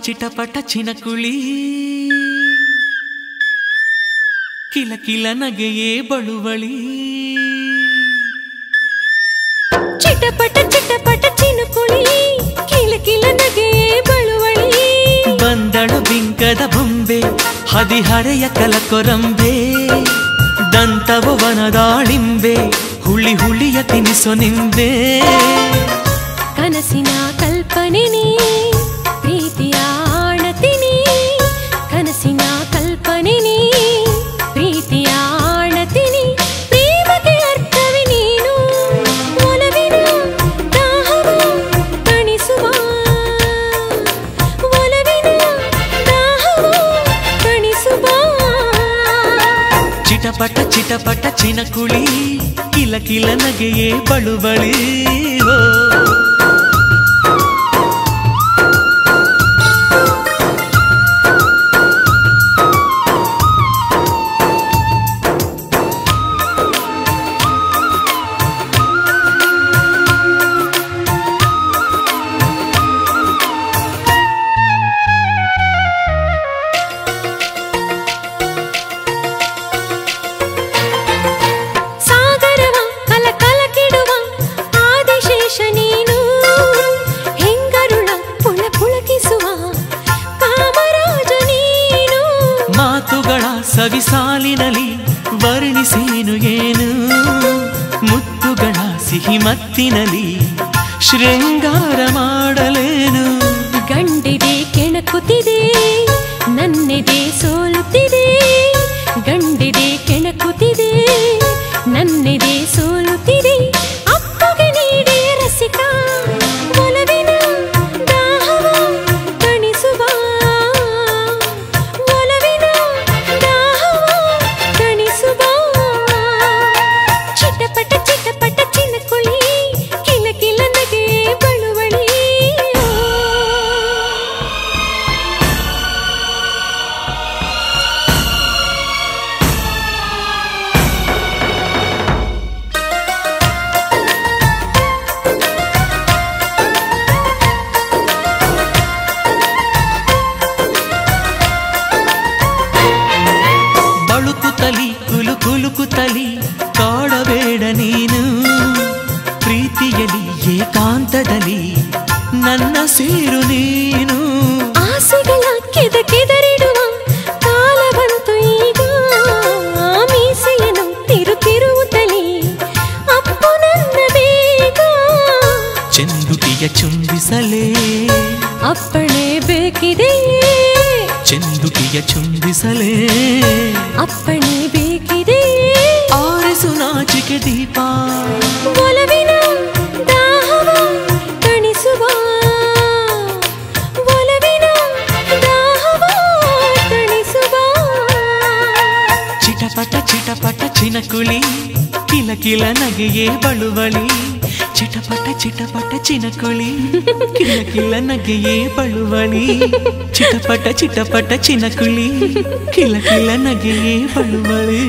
ಚಿಟಪಟ ಚಿನಕುಳಿ ಕಿಲ ಕಿಲ ನಗೆಯೇ ಬಳುವಳಿ ಚಿಟಪಟ ಚಿಟಪಟ ಚಿನುಕುಳಿ ಕಿಲ ಕಿಲ ನಗೆಯೇ ಬಳುವಳಿ ಬಂದಳು ಬಿಂಕದ ಬೊಂಬೆ ಹದಿಹರೆಯ ಕಲಕೊರಂಬೆ ದಂತವು ವನದಾಳಿಂಬೆ ಹುಳಿ ಹುಳಿಯ ತಿನಿಸು ನಿಂಬೆ ಕನಸಿನ ಕಲ್ಪನೆ ನೀ ಪ್ರೀತಿಯ ಆಣತಿನಿ ಕನಸಿನ ಕಲ್ಪನೆ ನೀ ಪ್ರೀತಿಯ ಆಣತಿನಿ ಪ್ರೇಮಕ್ಕೆ ಅರ್ಥವೇ ನೀನು ಒಲವಿನ ದಾಹವ ತಣಿಸುವ ಒಲವಿನ ದಾಹವ ತಣಿಸುವ ಚಿಟಪಟ ಚಿಟಪಟ ಚಿನಕುಳಿ ಕಿಲ ಕಿಲ ನಗೆಯೇ ಬಳುವಳಿ ಓ ಸಾಗರವ ಕಲ ಕಲ ಕೆಡುವ ಆದಿಶೇಷ ನೀನು ಹೆಂಗರುಳ ಪುಳ ಪುಳಕಿಸುವ ಕಾಮರಾಜ ನೀನು ಮಾತುಗಳ ಸವಿಸಾಲಿನಲಿ ವರ್ಣಿಸೇನು ಏನು ಮುತ್ತುಗಳ ಸಿಹಿ ಮತ್ತಿನಲಿ ಶೃಂಗಾರ ಮಾಡಲೇನು ಗಂಡಿದೆ ಕೆಣಕುತ್ತಿದೆ ನನ್ನೆದೆ ಸೋಲುತ್ತಿದೆ ಗಂಡಿದೆ ಕೆಣಕುತ್ತಿದೆ ನನ್ನೆದೆ ಸೋಲುತ್ತಿದೆ ಅಪ್ಪಗೆ ನೀಡಿ ರಸಿಕ ಒಲವಿನ ದಾಹವ ತಣಿಸುವ ಒಲವಿನ ದಾಹವ ತಣಿಸುವ ಚಿಟಪಟ ಚಿಟಪಟ ಚಿನಕುಳಿ ಕಿಲ ಕಿಲ ನಗೆ ಬಳುವಳಿ ಬಳುಕುತಲಿ ಕುಲು ಕುಲುಕುತಲಿ ಕಾಡಬೇಡ ನೀನು ಪ್ರೀತಿಯಲಿ ಏಕಾಂತದಲ್ಲಿ ನನ್ನ ಸೇರು ನೀನು ಆಸೆಗಳ ಕೆದ ಕೆದರಿಡುವ ಕಾಲ ಬಂತು ಈಗ ಆ ಮೀಸೆಯನ್ನು ತಿರುತ್ತಿರುವುದಲಿ ಅಪ್ಪು ನನ್ನ ಬೇಗ ಚೆಂದುಟಿಯ ಚುಂಬಿಸಲೇ ಅಪ್ಪಣೆ ಬೇಕಿದೆ ಚೆಂದುಟಿಯ ಚುಂಬಿಸಲೇ ಅಪ್ಪಣೆ ಬೇಕಿದೆ ಆರಿಸು ನಾಚಿಕೆ ದೀಪ ಒಲವಿನ ದಾಹವ ತಣಿಸುವ ಒಲವಿನ ದಾಹವ ತಣಿಸುವ ಚಿಟಪಟ ಚಿಟಪಟ ಚಿನಕುಳಿ ಕಿಲ ಕಿಲ ನಗೆಯೇ ಬಳುವಳಿ ಚಿಟಪಟ ಚಿಟಪಟ ಚಿನಕುಳಿ ಕಿಲ ಕಿಲ ನಗೆಯೇ ಬಳುವಳಿ ಚಿಟಪಟ ಚಿಟಪಟ ಚಿನಕುಳಿ ಕಿಲ ಕಿಲ ನಗೆಯೇ ಬಳುವಳಿ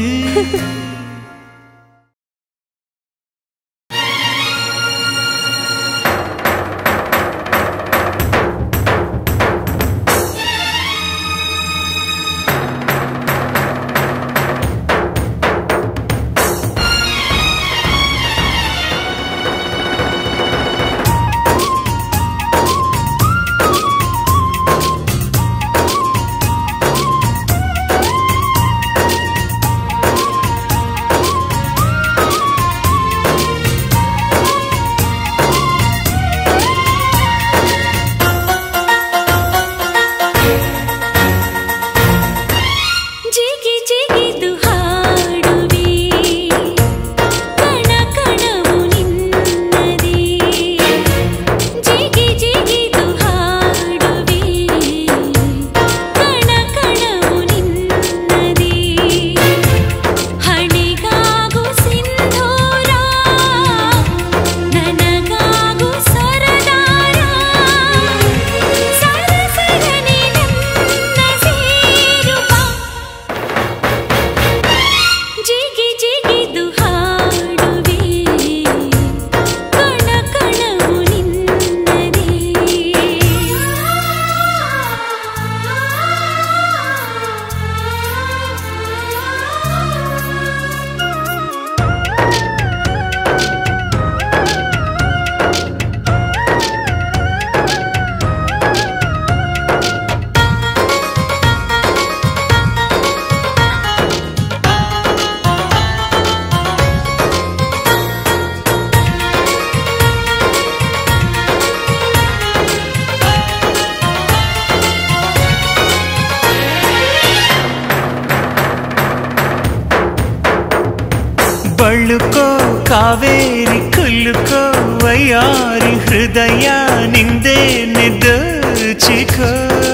ಬಳುಕೋ ಕಾವೇರಿ ಕುಲ್ಲುಕೋ ವಯ್ಯಾರಿ ಹೃದಯ ನಿಂದೆ ಚಿಕೋ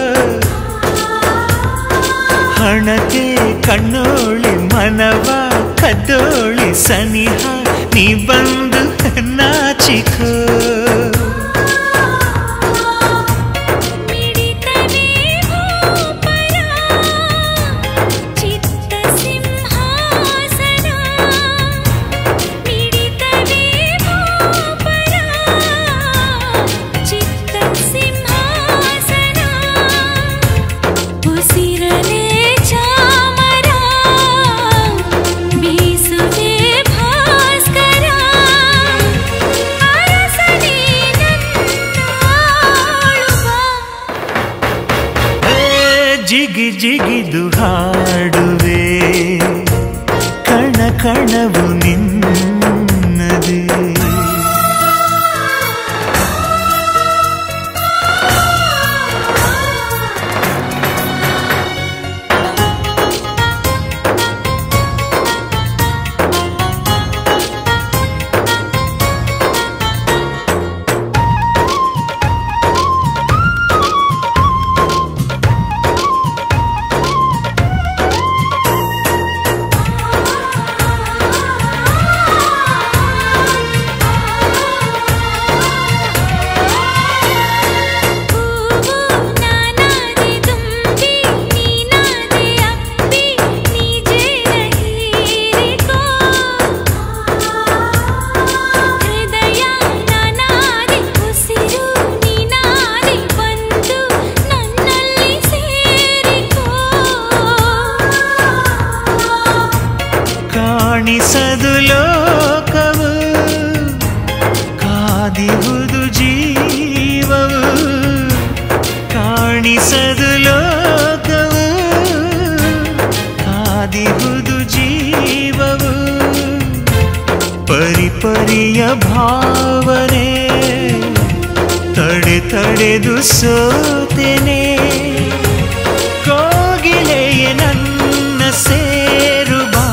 ಹಣತೆ ಕಣ್ಣೋಳಿ ಮನವ ಕದ್ದೋಳಿ ಸನಿಹ ನೀ ಬಂದು ನಾಚಿಕೋ ಮಿಡಿತವೇ ಭೂಪರ ಚಿತ್ತ ಸಿಂಹಾಸನ ಮಿಡಿತವೇ ಭೂಪರ ಚಿತ್ತ ಸಿಂಹಾಸನ ಉಸಿರಲೇ ಚಾಮರ ಬೀಸುವೆ ಭಾಸ್ಕರ ಅರಸನೇ ನನ್ನಾಳುವ ಏ, ಜಿಗಿ ಜಿಗಿದು ಹಾಡುವೆ ಕಣ ಕಣವು ನಿನ್ನದೇ ಹೂವು ನಾನಾದೆ ತುಂಬಿ ನೀನಾದೆ ಅಪ್ಪಿ ನೀಜೇರ ಹೀರಿಕೋ ಹೃದಯ ನಾನಾದೆ ಉಸಿರು ನೀನಾದೆ ಬಂದು ನನ್ನಲ್ಲಿ ಸೇರಿಕೋ ಕಾಣಿಸದು ಲೋಕವು ಕಾದಿಹುದು ಜೀವವು ಕಾಣಿಸದು ಲೋಕವು ಕಾದಿಹುದು ಜೀವವು ಪರಿಪರಿಯ ಭಾವನೆ ತಡೆ ತಡೆದು ಸೋತೆನೆ ಕೋಗಿಲೆಯ ನನ್ನ ಸೇರು ಬಾ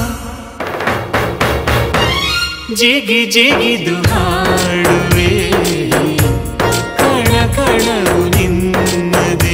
ಜಿಗಿ ಜಿಗಿದು ಹಾಡುವೆ ಕಣ ಕಣವು ನಿನ್ನದೇ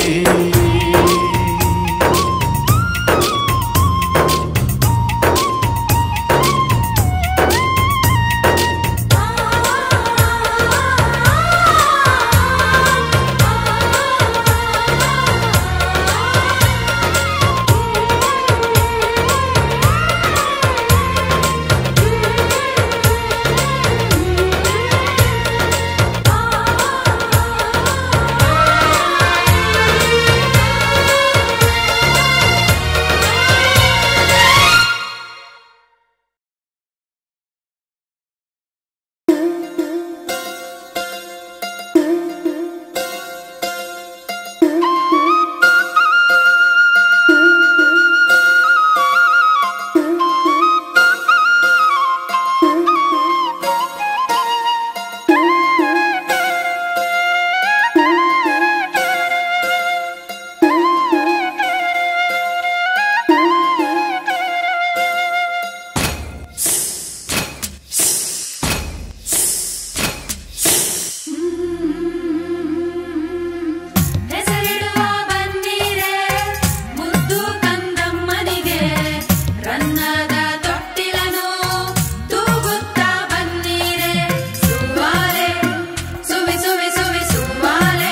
ಹೆಸರಿಡುವ ಬನ್ನಿರೆ ಮುದ್ದು ಕಂದಮ್ಮನಿಗೆ ರನ್ನದ ತೊಟ್ಟಿಲನು ತೂಗುತ್ತಾ ಬನ್ನಿರೆ ಸುವಾಲೆ ಸುವಿ ಸುವಿ ಸುವಿ ಸುವಾಲೆ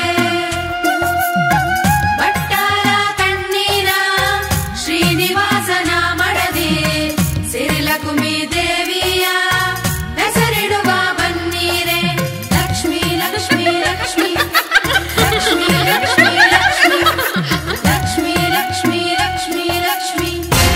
ಬಟ್ಟಾಲ ಕಣ್ಣೀರ ಶ್ರೀನಿವಾಸನ ಮಡದಿ ಸಿರಿಲಕುಮಿ ದೇವಿಯ ಹೆಸರಿಡುವ ಬನ್ನಿರೆ ಲಕ್ಷ್ಮೀ ಲಕ್ಷ್ಮೀ ಲಕ್ಷ್ಮೀ ಲಕ್ಷ್ಮೀ ಲಕ್ಷ್ಮೀ ಲಕ್ಷ್ಮೀ ಲಕ್ಷ್ಮೀ ಲಕ್ಷ್ಮೀ ಲಕ್ಷ್ಮೀ ಲಕ್ಷ್ಮೀ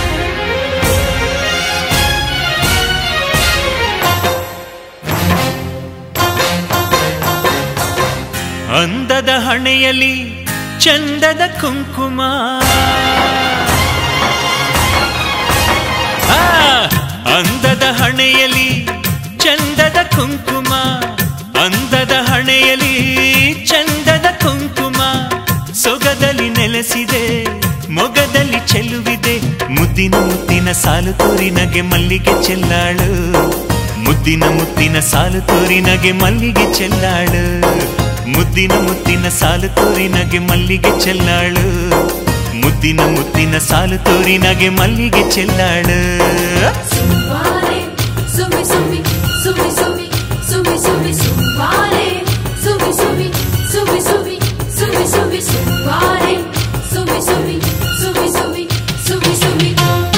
ಅಂದದ ಹಣೆಯಲ್ಲಿ ಚಂದದ ಕುಂಕುಮ ಆ, ಅಂದದ ಹಣೆಯಲ್ಲಿ ಚಂದದ ಕುಂಕುಮ ಅಂದದ ಹಣೆಯಲ್ಲಿ ಚಂದದ ಕುಂಕುಮ ಸೊಗದಲ್ಲಿ ನೆಲೆಸಿದೆ ಮೊಗದಲ್ಲಿ ಚೆಲುವಿದೆ ಮುದ್ದಿನ ಮುದ್ದಿನ ಮುತ್ತಿನ ಸಾಲು ತೋರಿನಗೆ ಮಲ್ಲಿಗೆ ಚೆಲ್ಲಾಳು ಮುದ್ದಿನ ಮುತ್ತಿನ ಸಾಲು ತೋರಿನಗೆ ಮಲ್ಲಿಗೆ ಚೆಲ್ಲಾಳು ಮುದ್ದಿನ ಮುತ್ತಿನ ಸಾಲು ತೋರಿನಗೆ ಮಲ್ಲಿಗೆ ಚೆಲ್ಲಾಳು ಮುದ್ದಿನ ಮುತ್ತಿನ ಸಾಲು ತೋರಿನಗೆ ಮಲ್ಲಿಗೆ ಚೆಲ್ಲಾಳು ಸುವಾರೆ ಸುವಿ ಸುವಿ ಸುವಿ ಸುವಿ ಸುವಿ ಸುವಿ ಸುವಾರೆ ಸುವಿ ಸುವಿ ಸುವಿ ಸುವಿ ಸುವಿ ಸುವಿ ಸುವಾರೆ ಸುವಿ ಸುವಿ ಸುವಿ ಸುವಿ ಸುವಿ ಸುವಿ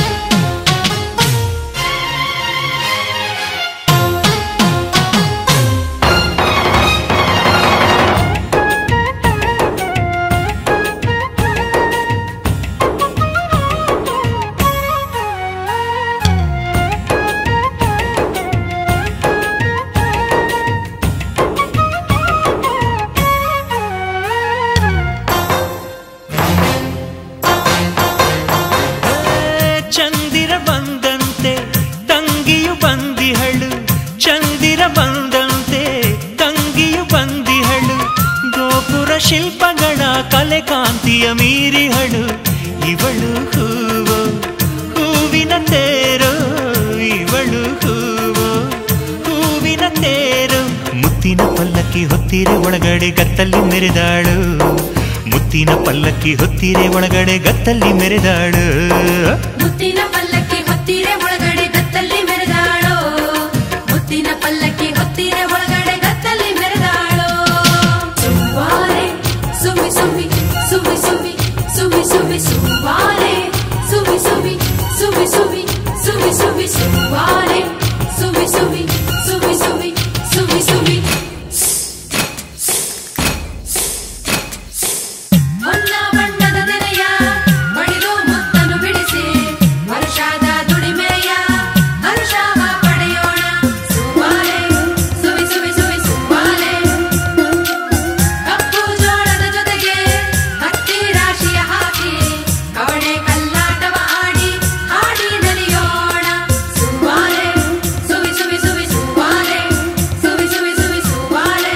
ಚಂದಿರ ಬಂದಂತೆ ತಂಗಿಯು ಬಂದಿಹಳು ಚಂದಿರ ಬಂದಂತೆ ತಂಗಿಯು ಬಂದಿಹಳು ಗೋಪುರ ಶಿಲ್ಪಗಳ ಕಲೆ ಕಾಂತಿಯ ಮೀರಿಹಳು ಇವಳು ಹೂವು ಹೂವಿನ ತೇರು ಇವಳು ಹೂವು ಹೂವಿನ ತೇರು ಮುತ್ತಿನ ಪಲ್ಲಕ್ಕಿ ಹೊತ್ತಿರೆ ಒಳಗಡೆ ಗತ್ತಲ್ಲಿ ಮೆರೆದಾಳು ಮುತ್ತಿನ ಪಲ್ಲಕ್ಕಿ ಹೊತ್ತಿರೆ ಒಳಗಡೆ ಗತ್ತಲ್ಲಿ ಮೆರೆದಾಳು ಮುತ್ತಿನ ಪಲ್ಲಕ್ಕಿ ಹೊತ್ತಿರೆ ಒಳಗಡೆ ಗತ್ತಲ್ಲಿ ಮೆರೆದಾಳೋ ಮುತ್ತಿನ ಪಲ್ಲಕ್ಕಿ ಹೊತ್ತಿರೆ ಒಳಗಡೆ ಗತ್ತಲ್ಲಿ ಮೆರೆದಾಳೋ ಸುವಾರೆ ಸುವಿ ಸುವಿ ಸುವಿ ಸುವಿ ಸುವಿ ಸುವಿ ಸುವಾರೆ ಸುವಿ ಸುವಿ ಸುವಿ ಸುವಿ ಸುವಿ ಸುವಿ ಸುವಾರೆ ಸುವಿ ಸುವಿ ಸುವಿ ಸುವಿ ಸುವಿ ಸುವಿ ಹೊನ್ನ ಬಣ್ಣದ ನೆನೆಯ ಬಡಿದು ಮುತ್ತನು ಬಿಡಿಸಿ ವರ್ಷದ ದುಡಿಮೆಯ ಹರ್ಷವ ಪಡೆಯೋಣ ಸುವಾಲೆ ಸುವಿ ಸುವಿ ಸುವಿ ಸುವಾಲೆ ಕಪ್ಪು ಜೋಳದ ಜೊತೆಗೆ ಹತ್ತಿ ರಾಶಿಯ ಹಾಕಿ ಕವಡೆ ಕಲ್ಲಾಟವ ಆಡಿ ಹಾಡಿ ನಲಿಯೋಣ ಸುವಾಲೆ ಸುವಿ ಸುವಿ ಸುವಿ ಸುವಾಲೆ ಸುವಿ ಸುವಿ ಸುವಿ ಸುವಾಲೆ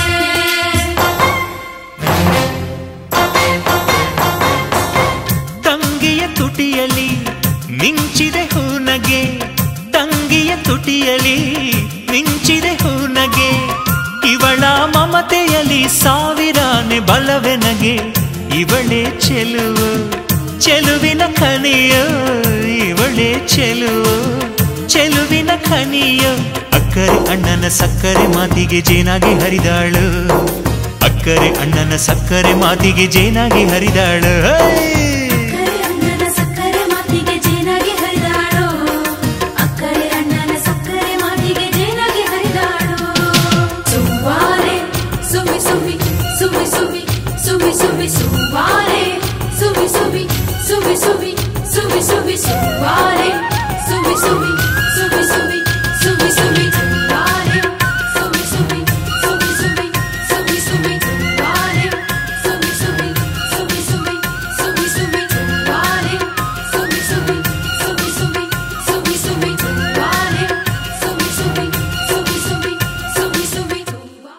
ತಂಗಿಯ ತುಟಿಯಲಿ ಮಿಂಚಿದೆ ಹೂನಗೆ ತಂಗಿಯ ತುಟಿಯಲಿ ಮಿಂಚಿದೆ ಹೂನಗೆ ಇವಳ ಮಮತೆಯಲಿ ಸಾವಿರಾನೆ ಬಲವೆನಗೆ ಇವಳೇ ಚೆಲುವು ಚೆಲುವಿನ ಖನಿಯೋ ಇವಳೇ ಚೆಲುವು ಚೆಲುವಿನ ಖನಿಯೋ ಅಕ್ಕರೆ ಅಣ್ಣನ ಸಕ್ಕರೆ ಮಾತಿಗೆ ಜೇನಾಗಿ ಹರಿದಾಳು ಅಕ್ಕರೆ ಅಣ್ಣನ ಸಕ್ಕರೆ ಮಾತಿಗೆ ಜೇನಾಗಿ ಹರಿದಾಳು ಹೈ! ಅಕ್ಕರೆ ಅಣ್ಣನ ಸಕ್ಕರೆ ಮಾತಿಗೆ ಜೇನಾಗಿ ಹರಿದಾಳೋ ಅಕ್ಕರೆ ಅಣ್ಣನ ಸಕ್ಕರೆ ಮಾತಿಗೆ ಜೇನಾಗಿ ಹರಿದಾಳೋ ಸುವಾರೆ ಸುವಿ ಸುವಿ ಸುವಿ ಸುವಿ ಸುವಿ ಸುವಿ ಸುವಾರೆ ಸುವಿ ಸುವಿ ಸುವಿ ಸುವಿ ಸುವಿ ಸುವಿ ಸುವಾರೆ ಸುವಿ ಸುವಿ ಸುವಿ ಸುವಿ ಸುವಿ ಸುವಿ ಸುವಾರೆ ಸುವಿ ಸುವಿ ಸುವಿ ಸುವಿ ಸುವಿ ಸುವಿ ಸುವಾರೆ ಸುವಿ ಸುವಿ ಸುವಿ ಸುವಿ ಸುವಿ ಸುವಿ ಸುವಾರೆ ಸುವಿ ಸುವಿ ಸುವಿ ಸುವಿ ಸುವಿ ಸುವಿ ಸುವಾರೆ ಸುವಿ ಸುವಿ ಸುವಿ ಸುವಿ ಸುವಿ ಸುವಿ ಸುವಾರೆ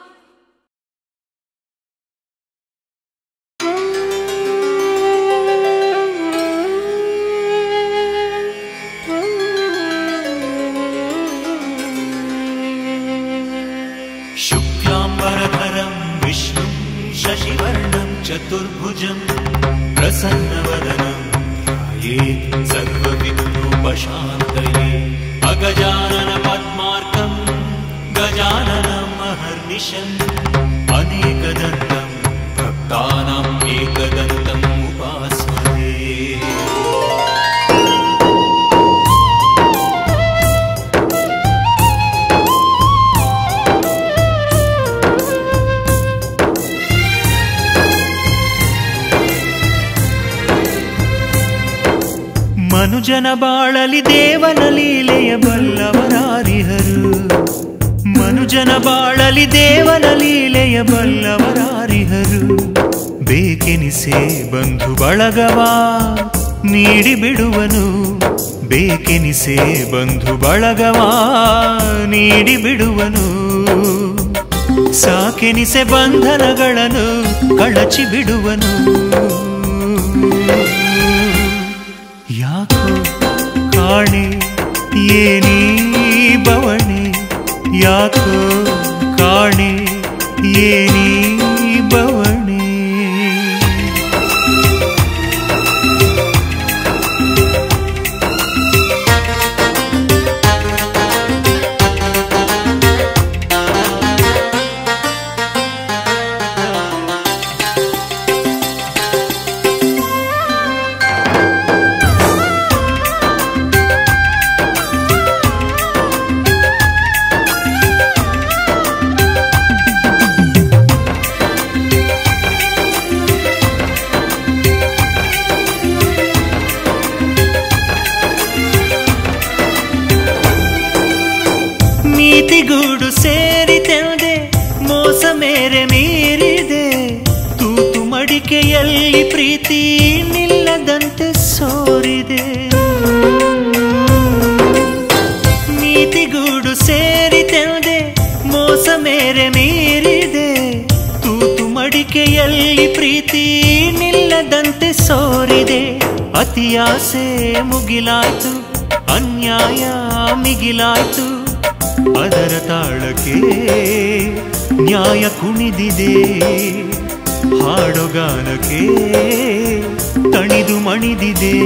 शुक्लाम्बरधरं विष्णुं शशिवर्णं चतुर्भुजं प्रसन्नवदनं ध्यायेत् सर्वविघ्नोपशान्तये अगजानन पद्मार्कं गजाननम् अहर्निशम् अनेकदन्तं भक्तानाम् एकदन्तम् उपास्महे ಮನುಜನ ಬಾಳಲಿ ದೇವನ ಲೀಲೆಯ ಬಲ್ಲವರಾರಿಹರು ಮನುಜನ ಬಾಳಲಿ ದೇವನ ಲೀಲೆಯ ಬಲ್ಲವರಾರಿಹರು ಬೇಕೆನಿಸೆ ಬಂಧು ಬಳಗವಾ ನೀಡಿ ಬಿಡುವನು ಬೇಕೆನಿಸೆ ಬಂಧು ಬಳಗವಾ ನೀಡಿ ಬಿಡುವನು ಸಾಕೆನಿಸೆ ಬಂಧನಗಳನ್ನು ಕಳಚಿ ಬಿಡುವನು ಯಾಕೋ ಕಾಣೆ ಏನೀ ಬವಣೆ ಯಾಕೋ ಕಾಣೆ ಏನೀ ಬವಣೆ ನೀತಿಗೂಡು ಸೇರಿತೆಂದೆ ಮೋಸ ಮೇರೆ ಮೀರಿದೆ ತೂತು ಮಡಿಕೆಯಲ್ಲಿ ಪ್ರೀತಿ ನಿಲ್ಲದಂತೆ ಸೋರಿದೆ ನೀತಿಗೂಡು ಸೇರಿತೆಂದೆ ಮೋಸ ಮೇರೆ ಮೀರಿದೆ ತೂತು ಮಡಿಕೆಯಲ್ಲಿ ಪ್ರೀತಿ ನಿಲ್ಲದಂತೆ ಸೋರಿದೆ ಅತಿಯಾಸೆ ಮುಗಿಲಾಯ್ತು ಅನ್ಯಾಯ ಮಿಗಿಲಾಯ್ತು ಅದರ ತಾಳಕ್ಕೆ ನ್ಯಾಯ ಕುಣಿದಿದೆ ಹಾಡೊಗಾನಕ್ಕೆ ತಣಿದು ಮಣಿದಿದೆ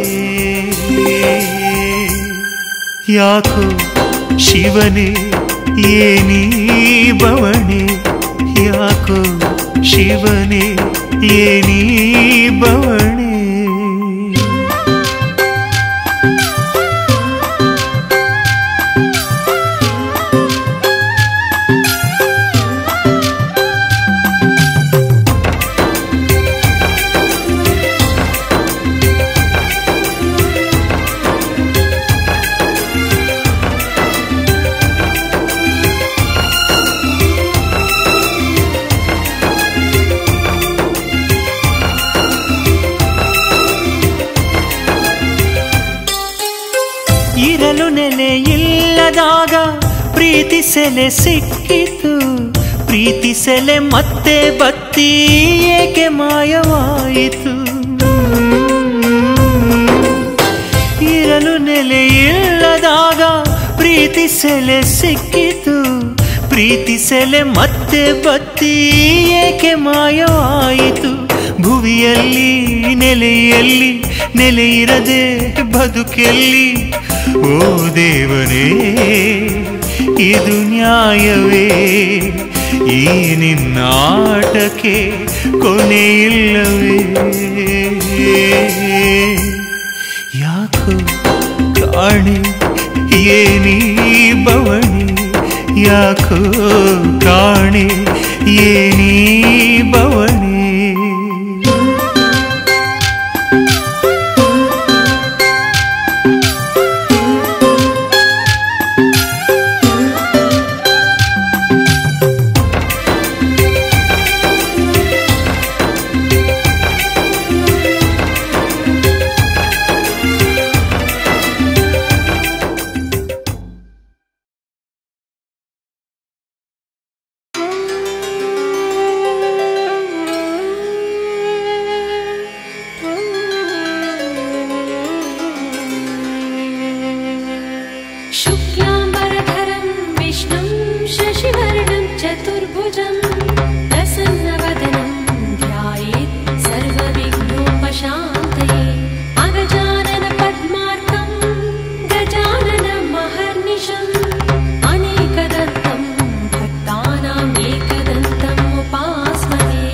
ಯಾಕೋ ಶಿವನೇ ಏನೀ ಬವಣೆ ಯಾಕೋ ಶಿವನೇ ಏನೀ ಬವಣೆ ಇರಲು ನೆಲೆ ಇಲ್ಲದಾಗ ಪ್ರೀತಿ ಸೆಲೆ ಸಿಕ್ಕಿತು ಪ್ರೀತಿ ಸೆಲೆ ಮತ್ತೆ ಬತ್ತಿ ಏಕೆ ಮಾಯವಾಯಿತು ಇರಲು ನೆಲೆ ಇಲ್ಲದಾಗ ಪ್ರೀತಿ ಸೆಲೆ ಸಿಕ್ಕಿತು ಪ್ರೀತಿ ಸೆಲೆ ಮತ್ತೆ ಬತ್ತಿ ಏಕೆ ಮಾಯವಾಯಿತು ಭುವಿಯಲ್ಲಿ ನೆಲೆಯಲ್ಲಿ ನೆಲೆ ಇರದೆ ಬದುಕೆಲ್ಲಿ ಓ ದೇವನೇ ಇದು ನ್ಯಾಯವೇ ಈ ನಿನ್ನ ಆಟಕ್ಕೆ ಕೊನೆಯಿಲ್ಲವೇ ಯಾಕೋ ಕಾಣೆ ಏನೀ ಬವಣೆ ಯಾಕೋ ಕಾಣೆ ಏನೀ ಬವಣೆ शुक्लाम्बरधरं विष्णुं शशिवर्णं चतुर्भुजं प्रसन्नवदनं ध्यायेत् सर्वविघ्नोपशान्तये अगजानन पद्मार्कं गजाननमहर्निशम् अनेकदन्तं भक्तानाम् एकदन्तम् उपास्महे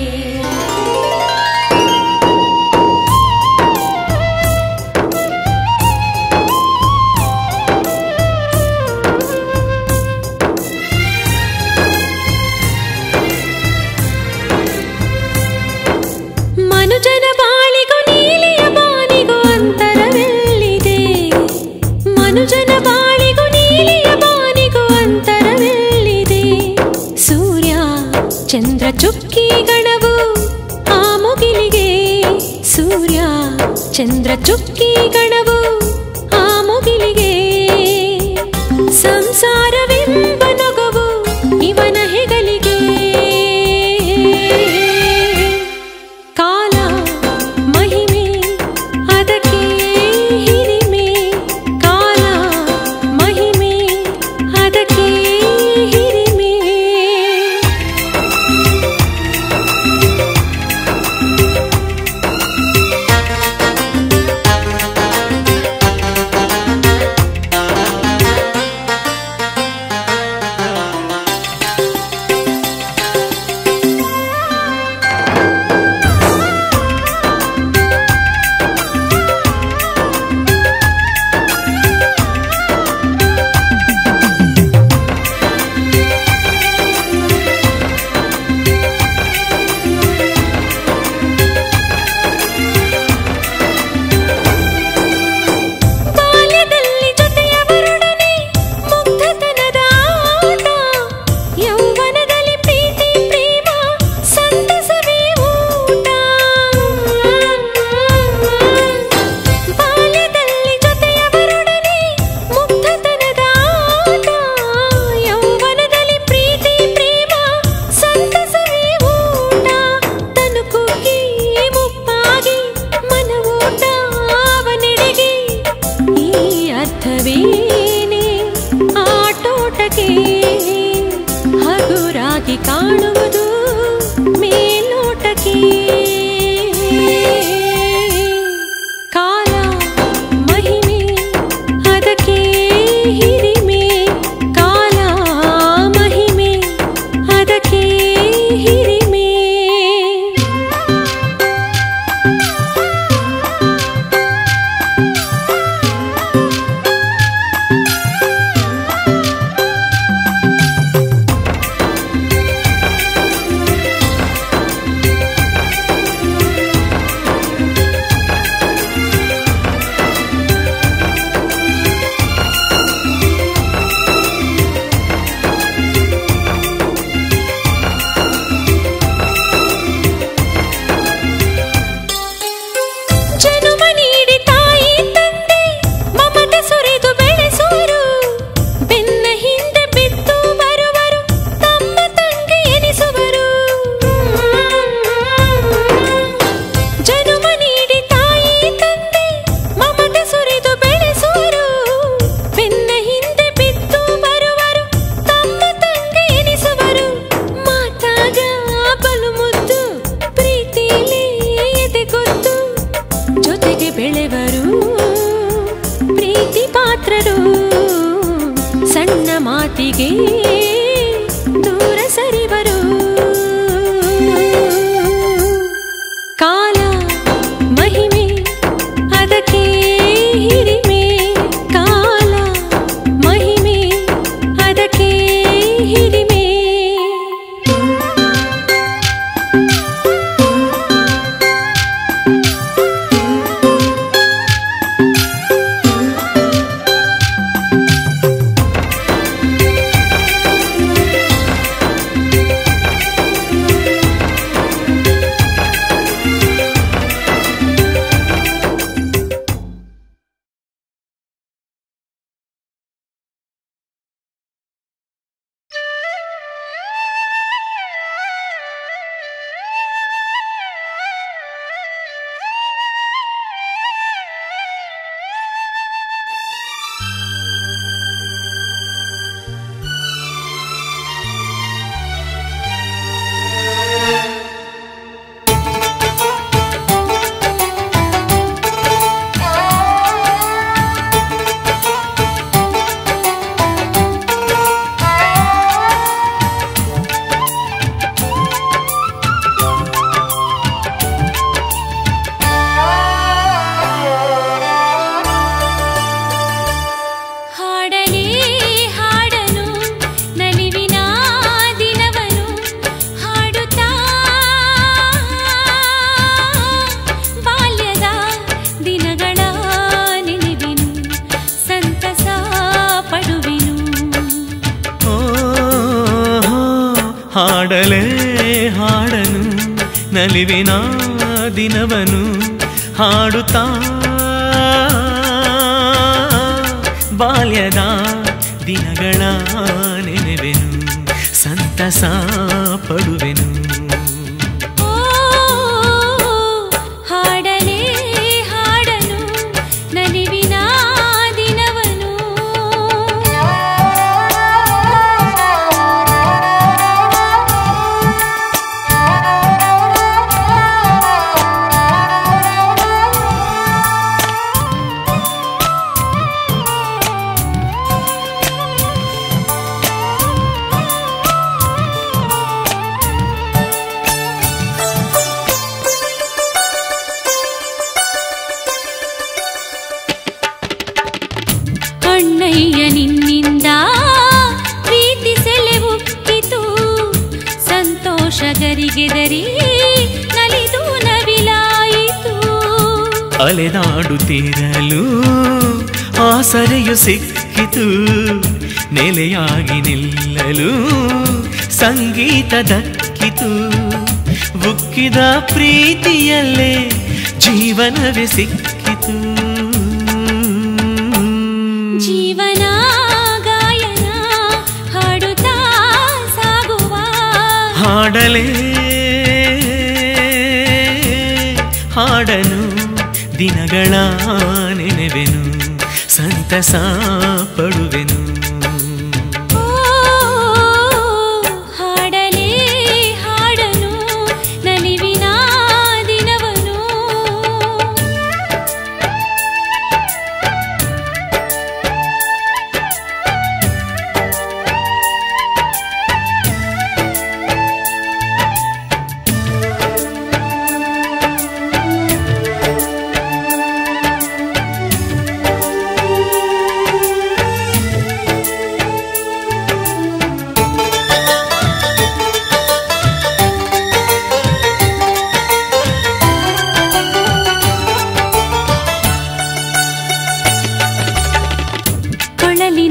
ಮನುಜನ ಬಾಳಿಗೂ ನೀಲಿಯ ಬಾನಿಗೂ ಅಂತರವೆಲ್ಲಿದೆ ಮನುಜನ ಬಾಳಿಗೂ ನೀಲಿಯ ಬಾನಿಗೂ ಅಂತರವೆಲ್ಲಿದೆ ಸೂರ್ಯ ಚಂದ್ರ ಚುಕ್ಕಿ ಗಣವು ಆ ಮುಗಿಲಿಗೆ ಸೂರ್ಯ ಚಂದ್ರ ಚುಕ್ಕಿ ಗಣವು ಆ ಮುಗಿಲಿಗೆ ಸಂಸಾರವೆಂಬ ನೊಗವು ಇವನ ಹೆಗಲಿಗೆ ಕಾಲ ಮಹಿಮೆ ಅದಕ್ಕೆ ಹಿರಿಮೆ ಕಾ ಕಾಣುವುದು ಮೇಲೋಟಕ್ಕೆ ಕಾಲ ಮಹಿಮೆ ಅದಕ್ಕೆ ಹಿರಿಮೆ ಕಾಲ ಮಹಿಮೆ ಅದಕ್ಕೆ ಹಿರಿಮೆ ಜನುಮ ನೀಡಿ ತಾಯಿ ತಂದೆ ಮಮತೆ ಸುರಿದು ಬೆಳೆಸುವರು ಬೆನ್ನ ಹಿಂದೆ ಬಿದ್ದು ಬರುವರು ತಮ್ಮ ತಂಗಿ ಎನಿಸುವರು ಜನುಮ ನೀಡಿ ತಾಯಿ ತಂದೆ ಮಮತೆ ಸುರಿದು ಬೆಳೆಸುವರು ಬೆನ್ನ ಹಿಂದೆ ಬಿದ್ದು ಬರುವರು ತಮ್ಮ ತಂಗಿ ಎನಿಸುವರು ಮಾತಾಗ ಬಲು ಮುದ್ದು ಪ್ರೀತಿಲಿ ಎದೆ ಗೊತ್ತು ಜೊತೆಗೆ ಬೆಳೆವರು ಪ್ರೀತಿ ಪಾತ್ರರು ಸಣ್ಣ ಮಾತಿಗೆ ದೂರ ಸರಿವರು ಕಾಲ ಮಹಿಮೆ ಅದಕ್ಕೆ ಹಿರಿಮೆ ಕಾಲ ಮಹಿಮೆ ಅದಕ್ಕೆ ಹಿರಿಮೆ ಹಾಡಲೇ ಹಾಡನು ನಲಿವಿನ ದಿನವನು ಹಾಡುತ್ತಾ ಬಾಲ್ಯದ ದಿನಗಳ ನೆನೆವಿನು ಸಂತಸ ಪಡುವಿನು ಓ, ಹಾಡಲೇ ಹಾಡನು ನಲಿವಿನ ದಿನವನು ಹಾಡುತ್ತಾ ಬಾಲ್ಯದ ದಿನಗಳ ನೆನೆವೆನು ಸಂತಸ ಪಡುವೆನು ಓ ಹಾಡಲೇ ಹಾಡನು ನಲಿವಿನ ದಿನವನು ಅಣ್ಣಯ್ಯ ನಿನ್ನಿಂದ ಪ್ರೀತಿ ಸೆಲೆ ಉಕ್ಕಿತು ಸಂತೋಷ ಗರಿಗೆದರಿ ನಲಿದು ನವಿಲಾಯಿತು ಅಲೆದಾಡುತ್ತಿರಲು ಆಸರೆಯು ಸಿಕ್ಕಿತು ನೆಲೆಯಾಗಿ ನಿಲ್ಲಲು ಸಂಗೀತ ದಕ್ಕಿತು ಉಕ್ಕಿದ ಪ್ರೀತಿಯಲ್ಲೇ ಜೀವನವೇ ಸಿಕ್ಕಿತು ಜೀವನ ಗಾಯನ ಹಾಡುತ್ತಾ ಸಾಗುವ ಹಾಡಲೇ ಹಾಡನು ದಿನಗಳ ನೆನೆವೆನು ಸಂತಸ ಪಡುವೆನು ಓ ಹಾಡಲೇ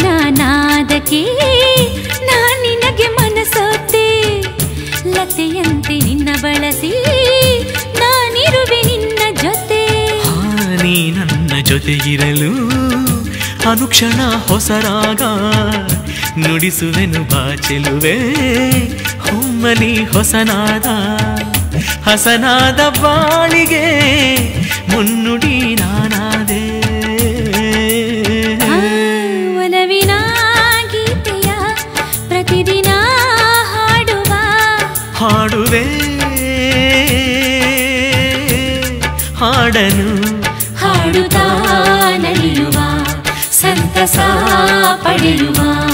ನಾದಕ್ಕೆ ನಾ ನಿನಗೆ ಮನಸೋತೆ ಲತೆಯಂತೆ ನಿನ್ನ ಬಳಸಿ ನಾನಿರುವೆ ನಿನ್ನ ಜೊತೆ ಆ, ನೀ ನನ್ನ ಜೊತೆ ಇರಲು ಅನುಕ್ಷಣ ಹೊಸರಾಗ ನುಡಿಸುವೆನು ಬಾಚೆಲುವೆ ಹೊಮ್ಮಲಿ ಹೊಸನಾದ ಹಸನಾದ ಬಾಳಿಗೆ ಮುನ್ನುಡಿ ನಾನಾದೆ ಆ, ಒಲವಿನ ಗೀತೆಯ ಪ್ರತಿದಿನ ಹಾಡುವ ಹಾಡುವೆ ಹಾಡನು ಹಾಡುತ್ತಾ ನಲಿಯುವ ಸಂತಸ ಪಡೆಯುವ